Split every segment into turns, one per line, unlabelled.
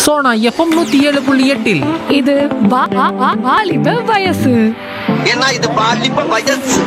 Sona FM நூத்தி ஏழு புள்ளி எட்டில்
இது வா- வா- வா- வாலிப வயசு
ஏன்னா இது பாலிப்ப வயசு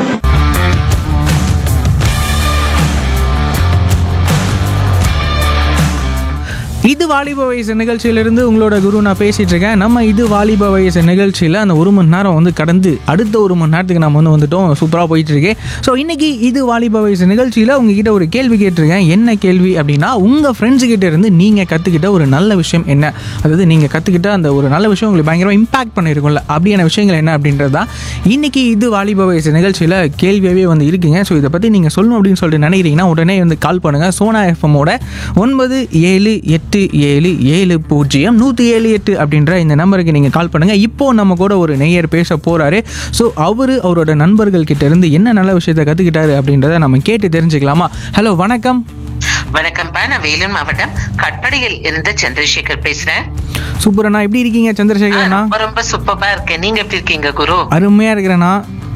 இது வாலிப வயசு நிகழ்ச்சியிலிருந்து உங்களோட குரு நான் பேசிட்டு இருக்கேன் நம்ம இது வாலிப வயசு நிகழ்ச்சியில் அந்த ஒரு மணி நேரம் வந்து கடந்து அடுத்த ஒரு மணி நேரத்துக்கு நம்ம வந்து வந்துட்டோம் சூப்பராக போயிட்டு இருக்கேன் ஸோ இன்னைக்கு இது வாலிப வயசு நிகழ்ச்சியில் உங்ககிட்ட ஒரு கேள்வி கேட்டிருக்கேன் என்ன கேள்வி அப்படின்னா உங்கள் ஃப்ரெண்ட்ஸ் கிட்ட இருந்து நீங்கள் கற்றுக்கிட்ட ஒரு நல்ல விஷயம் என்ன அதாவது நீங்கள் கற்றுக்கிட்ட அந்த ஒரு நல்ல விஷயம் உங்களுக்கு பயங்கரமாக இம்பாக்ட் பண்ணியிருக்கும்ல அப்படியான விஷயங்கள் என்ன அப்படின்றது தான் இன்னைக்கு இது வாலிப வயசு நிகழ்ச்சியில் கேள்வியாகவே வந்து இருக்குங்க ஸோ இதை பற்றி நீங்கள் சொல்லணும் அப்படின்னு சொல்லிட்டு நினைக்கிறீங்கன்னா உடனே வந்து கால் பண்ணுங்கள் சோனா எஃப்எம்மோட ஒன்பது ஏழு எட்டு ஏழு ஏழு பூஜ்ஜியம் நூற்றி ஏழு எட்டு அப்படின்ற இந்த நம்பருக்கு நீங்கள் கால் பண்ணுங்கள் இப்போ நம்ம கூட ஒரு நெய்யர் பேச போகிறாரு ஸோ அவர் அவரோட நண்பர்கள் கிட்ட இருந்து என்ன நல்ல விஷயத்தை கற்றுக்கிட்டாரு அப்படின்றத நம்ம கேட்டு தெரிஞ்சுக்கலாமா ஹலோ வணக்கம்
வணக்கம்ப்பா நான் வேலூர் மாவட்டம் கட்படியில் இருந்து சந்திரசேகர் பேசுறேன்
சூப்பரண்ணா எப்படி இருக்கீங்க சந்திரசேகரண்ணா
ரொம்ப ரொம்ப சூப்பரா இருக்கேன் நீங்க எப்படி இருக்கீங்க குரு
அருமையாக இருக்கிறேண்ணா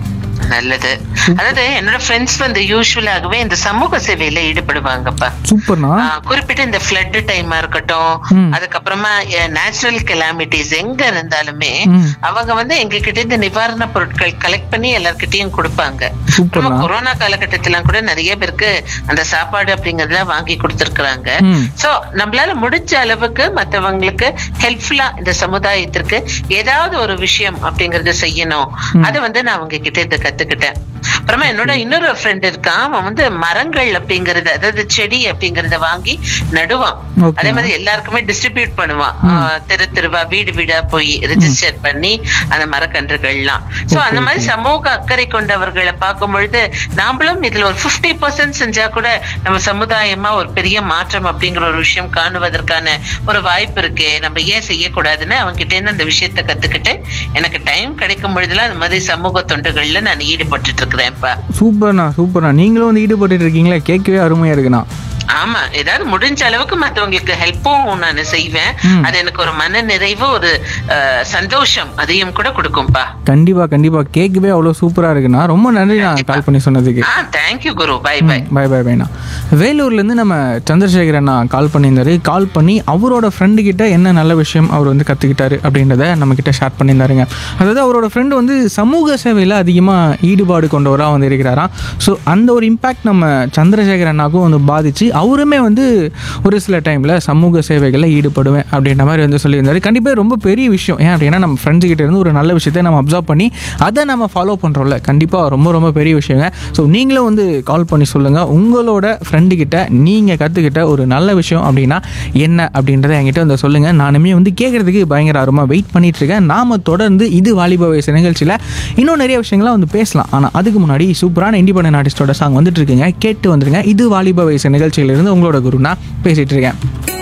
நல்லது அதாவது என்னோட ஃப்ரெண்ட்ஸ் வந்து யூஸ்வலாகவே இந்த சமூக சேவையில ஈடுபடுவாங்கப்பா
சூப்பர்ண்ணா
ஆ, குறிப்பிட்ட இந்த ஃபிளட் டைமா இருக்கட்டும்
ம்.
அதுக்கப்புறமா நேச்சுரல் கெலாமிட்டிஸ் எங்க இருந்தாலுமே
ம்.
அவங்க வந்து எங்க கிட்ட இந்த நிவாரண பொருட்கள் கலெக்ட் பண்ணி எல்லார்கிட்டயும் கொடுப்பாங்க
சூப்பர்ண்ணா.
நம்ம கொரோனா காலகட்டத்தில கூட நிறைய பேருக்கு அந்த சாப்பாடு அப்படிங்கறதெல்லாம் வாங்கி கொடுத்திருக்கிறாங்க
ம்.
சோ நம்மளால முடிஞ்ச அளவுக்கு மத்தவங்களுக்கு ஹெல்ப்ஃபுல்லா இந்த சமுதாயத்திற்கு ஏதாவது ஒரு விஷயம் அப்படிங்கறத செய்யணும் அதை வந்து நான் அவங்க கிட்ட இருந்து கத்துக்கிட்டேன் அப்புறமா என்னோட இன்னொரு ஃப்ரெண்ட் இருக்கான் அவன் வந்து மரங்கள் அப்படிங்கறது அதாவது செடி அப்படிங்கறத வாங்கி நடுவான்
Okay.
அதே மாதிரி எல்லாருக்குமே டிஸ்ட்ரிபியூட் பண்ணுவான் ஆஹ் தெரு தெருவா வீடு வீடா போய் ரெஜிஸ்டர் பண்ணி அந்த மரக்கன்றுகள்லாம் சோ அந்த மாதிரி சமூக அக்கறை கொண்டவர்களை பார்க்கும் பொழுது நாமளும் இதுல ஒரு 50% பர்சன்ட் செஞ்சா கூட நம்ம சமுதாயமா ஒரு பெரிய மாற்றம் அப்படிங்கிற ஒரு விஷயம் காணுவதற்கான ஒரு வாய்ப்பு இருக்கு நம்ம ஏன் செய்யக்கூடாதுன்னு அவங்க கிட்ட இருந்து அந்த விஷயத்த கத்துக்கிட்டு எனக்கு டைம் கிடைக்கும் பொழுதுலாம் அந்த மாதிரி சமூக தொண்டுகள்ல நான் ஈடுபட்டுட்டு இருக்கிறேன்ப்பா
சூப்பர்ண்ணா சூப்பர்ண்ணா நீங்களும் வந்து ஈடுபட்டு இருக்கீங்களா கேட்கவே அருமையாக இருக்குண்ணா
ஆமா ஏதாவது முடிஞ்ச அளவுக்கு மத்தவங்களுக்கு ஹெல்ப்பும் நான் செய்வேன்
ம்.
அது எனக்கு ஒரு மன நிறைவு ஒரு அஹ், சந்தோஷம் அதையும் கூட கொடுக்கும்பா
கண்டிப்பாக கண்டிப்பாக கேட்கவே அவ்வளோ சூப்பராக இருக்குண்ணா ரொம்ப நன்றி நான் கால் பண்ணி சொன்னதுக்கு
ஆ தேங்க்யூ குரு பை பை
பை பை பைண்ணா வேலூர்லேருந்து நம்ம சந்திரசேகர் அண்ணா கால் பண்ணியிருந்தாரு கால் பண்ணி அவரோட ஃப்ரெண்டு கிட்ட என்ன நல்ல விஷயம் அவர் வந்து கற்றுக்கிட்டாரு அப்படின்றத நம்ம கிட்ட ஷேர் பண்ணியிருந்தாருங்க அதாவது அவரோட ஃப்ரெண்டு வந்து சமூக சேவையில் அதிகமாக ஈடுபாடு கொண்டவராக வந்து இருக்கிறாராம் ஸோ அந்த ஒரு இம்பேக்ட் நம்ம சந்திரசேகர் அண்ணாக்கும் வந்து பாதிச்சு அவருமே வந்து ஒரு சில டைமில் சமூக சேவைகளில் ஈடுபடுவேன் அப்படின்ற மாதிரி வந்து சொல்லியிருந்தாரு கண்டிப்பாக ரொம்ப பெரிய விஷயம் ஏன் அப்படின்னா நம்ம ஃப்ரெண்ட்ஸ் கிட்ட இருந்து ஒரு நல்ல விஷயத்தை நம்ம அப்சர்வ் பண்ணி அதை நம்ம ஃபாலோ பண்ணுறோம்ல கண்டிப்பாக ரொம்ப ரொம்ப பெரிய விஷயங்க ஸோ நீங்களும் வந்து கால் பண்ணி சொல்லுங்கள் உங்களோட ஃப்ரெண்டு கிட்ட நீங்கள் கற்றுக்கிட்ட ஒரு நல்ல விஷயம் அப்படின்னா என்ன அப்படின்றத என்கிட்ட வந்து சொல்லுங்கள் நானுமே வந்து கேட்குறதுக்கு பயங்கர ஆர்வமாக வெயிட் பண்ணிட்டு இருக்கேன் நாம தொடர்ந்து இது வாலிப வயசு நிகழ்ச்சியில் இன்னும் நிறைய விஷயங்கள்லாம் வந்து பேசலாம் ஆனால் அதுக்கு முன்னாடி சூப்பரான இண்டிபெண்டன்ட் ஆர்டிஸ்டோட சாங் வந்துட்டு இருக்குங்க கேட்டு வந்துருங்க இது வாலிப வயசு நிகழ்ச்சியிலிருந்து உங்களோட குரு நான் பேசிட்டு இருக்கேன்